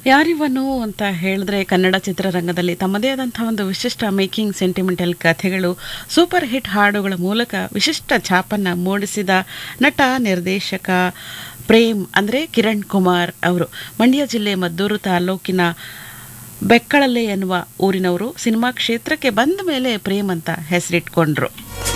ಯಾರಿವನು ಅಂತ ಹೇಳಿದ್ರೆ ಕನ್ನಡ ಚಿತ್ರರಂಗದಲ್ಲಿ ತಮ್ಮದೇ ಆದಂಥ ಒಂದು ವಿಶಿಷ್ಟ ಮೇಕಿಂಗ್ ಸೆಂಟಿಮೆಂಟಲ್ ಕಥೆಗಳು ಸೂಪರ್ ಹಿಟ್ ಹಾಡುಗಳ ಮೂಲಕ ವಿಶಿಷ್ಟ ಛಾಪನ್ನು ಮೂಡಿಸಿದ ನಟ ನಿರ್ದೇಶಕ ಪ್ರೇಮ್ ಅಂದರೆ ಕಿರಣ್ ಕುಮಾರ್ ಅವರು ಮಂಡ್ಯ ಜಿಲ್ಲೆ ಮದ್ದೂರು ತಾಲೂಕಿನ ಬೆಕ್ಕಳಲೆ ಎನ್ನುವ ಊರಿನವರು ಸಿನಿಮಾ ಕ್ಷೇತ್ರಕ್ಕೆ ಬಂದ ಮೇಲೆ ಪ್ರೇಮ್ ಅಂತ ಹೆಸರಿಟ್ಕೊಂಡ್ರು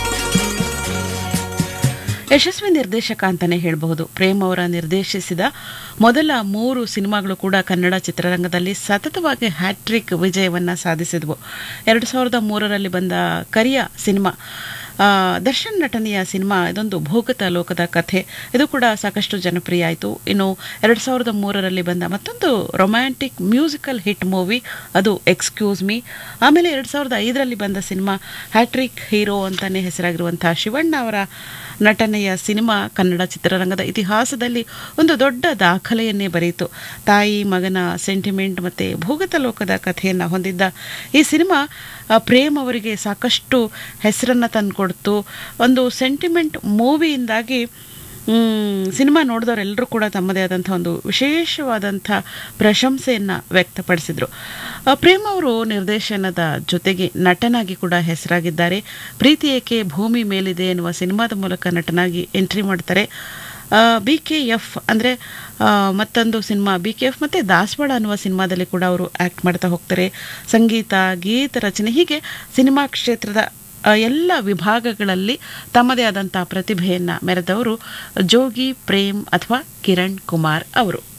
ಯಶಸ್ವಿ ನಿರ್ದೇಶಕ ಅಂತಾನೆ ಹೇಳಬಹುದು ಪ್ರೇಮ್ ಅವರ ನಿರ್ದೇಶಿಸಿದ ಮೊದಲ ಮೂರು ಸಿನಿಮಾಗಳು ಕೂಡ ಕನ್ನಡ ಚಿತ್ರರಂಗದಲ್ಲಿ ಸತತವಾಗಿ ಹ್ಯಾಟ್ರಿಕ್ ವಿಜಯವನ್ನ ಸಾಧಿಸಿದವು ಎರಡು ಸಾವಿರದ ಮೂರರಲ್ಲಿ ಬಂದ ಕರಿಯ ಸಿನಿಮಾ ಆ, ದರ್ಶನ್ ನಟನೆಯ ಸಿನಿಮಾ ಇದೊಂದು ಭೂಗತ ಲೋಕದ ಕಥೆ ಇದು ಕೂಡ ಸಾಕಷ್ಟು ಜನಪ್ರಿಯ ಆಯಿತು ಇನ್ನು ಎರಡು ಸಾವಿರದ ಮೂರರಲ್ಲಿ ಬಂದ ಮತ್ತೊಂದು ರೊಮ್ಯಾಂಟಿಕ್ ಮ್ಯೂಸಿಕಲ್ ಹಿಟ್ ಮೂವಿ ಅದು ಎಕ್ಸ್ಕ್ಯೂಸ್ ಮೀ ಆಮೇಲೆ ಎರಡು ಸಾವಿರದ ಐದರಲ್ಲಿ ಬಂದ ಸಿನಿಮಾ ಹ್ಯಾಟ್ರಿಕ್ ಹೀರೋ ಅಂತಾನೆ ಹೆಸರಾಗಿರುವಂತಹ ಶಿವಣ್ಣ ಅವರ ನಟನೆಯ ಸಿನಿಮಾ ಕನ್ನಡ ಚಿತ್ರರಂಗದ ಇತಿಹಾಸದಲ್ಲಿ ಒಂದು ದೊಡ್ಡ ದಾಖಲೆಯನ್ನೇ ಬರೆಯಿತು ತಾಯಿ ಮಗನ ಸೆಂಟಿಮೆಂಟ್ ಮತ್ತು ಭೂಗತ ಲೋಕದ ಕಥೆಯನ್ನು ಹೊಂದಿದ್ದ ಈ ಸಿನಿಮಾ ಆ, ಪ್ರೇಮ್ ಅವರಿಗೆ ಸಾಕಷ್ಟು ಹೆಸರನ್ನು ತಂದುಕೊಡ್ತು ಒಂದು ಸೆಂಟಿಮೆಂಟ್ ಮೂವಿಯಿಂದಾಗಿ ಮ್, ಸಿನಿಮಾ ನೋಡಿದವರೆಲ್ಲರೂ ಕೂಡ ತಮ್ಮದೇ ಆದಂಥ ಒಂದು ವಿಶೇಷವಾದಂಥ ಪ್ರಶಂಸೆಯನ್ನು ವ್ಯಕ್ತಪಡಿಸಿದರು ಆ, ಪ್ರೇಮ್ ಅವರು ನಿರ್ದೇಶನದ ಜೊತೆಗೆ ನಟನಾಗಿ ಕೂಡ ಹೆಸರಾಗಿದ್ದಾರೆ ಪ್ರೀತಿ ಏಕೆ ಭೂಮಿ ಮೇಲಿದೆ ಎನ್ನುವ ಸಿನಿಮಾದ ಮೂಲಕ ನಟನಾಗಿ ಎಂಟ್ರಿ ಮಾಡ್ತಾರೆ ಬಿ ಕೆ ಎಫ್ ಅಂದರೆ ಮತ್ತೊಂದು ಸಿನಿಮಾ ಬಿ ಕೆ ಎಫ್ ಮತ್ತು ದಾಸವಾಳ ಅನ್ನುವ ಸಿನಿಮಾದಲ್ಲಿ ಕೂಡ ಅವರು ಆ್ಯಕ್ಟ್ ಮಾಡ್ತಾ ಹೋಗ್ತಾರೆ ಸಂಗೀತ ಗೀತ ರಚನೆ ಹೀಗೆ ಸಿನಿಮಾ ಕ್ಷೇತ್ರದ ಆ, ಎಲ್ಲ ವಿಭಾಗಗಳಲ್ಲಿ ತಮ್ಮದೇ ಆದಂಥ ಪ್ರತಿಭೆಯನ್ನು ಮೆರೆದವರು ಜೋಗಿ ಪ್ರೇಮ್ ಅಥವಾ ಕಿರಣ್ ಕುಮಾರ್ ಅವರು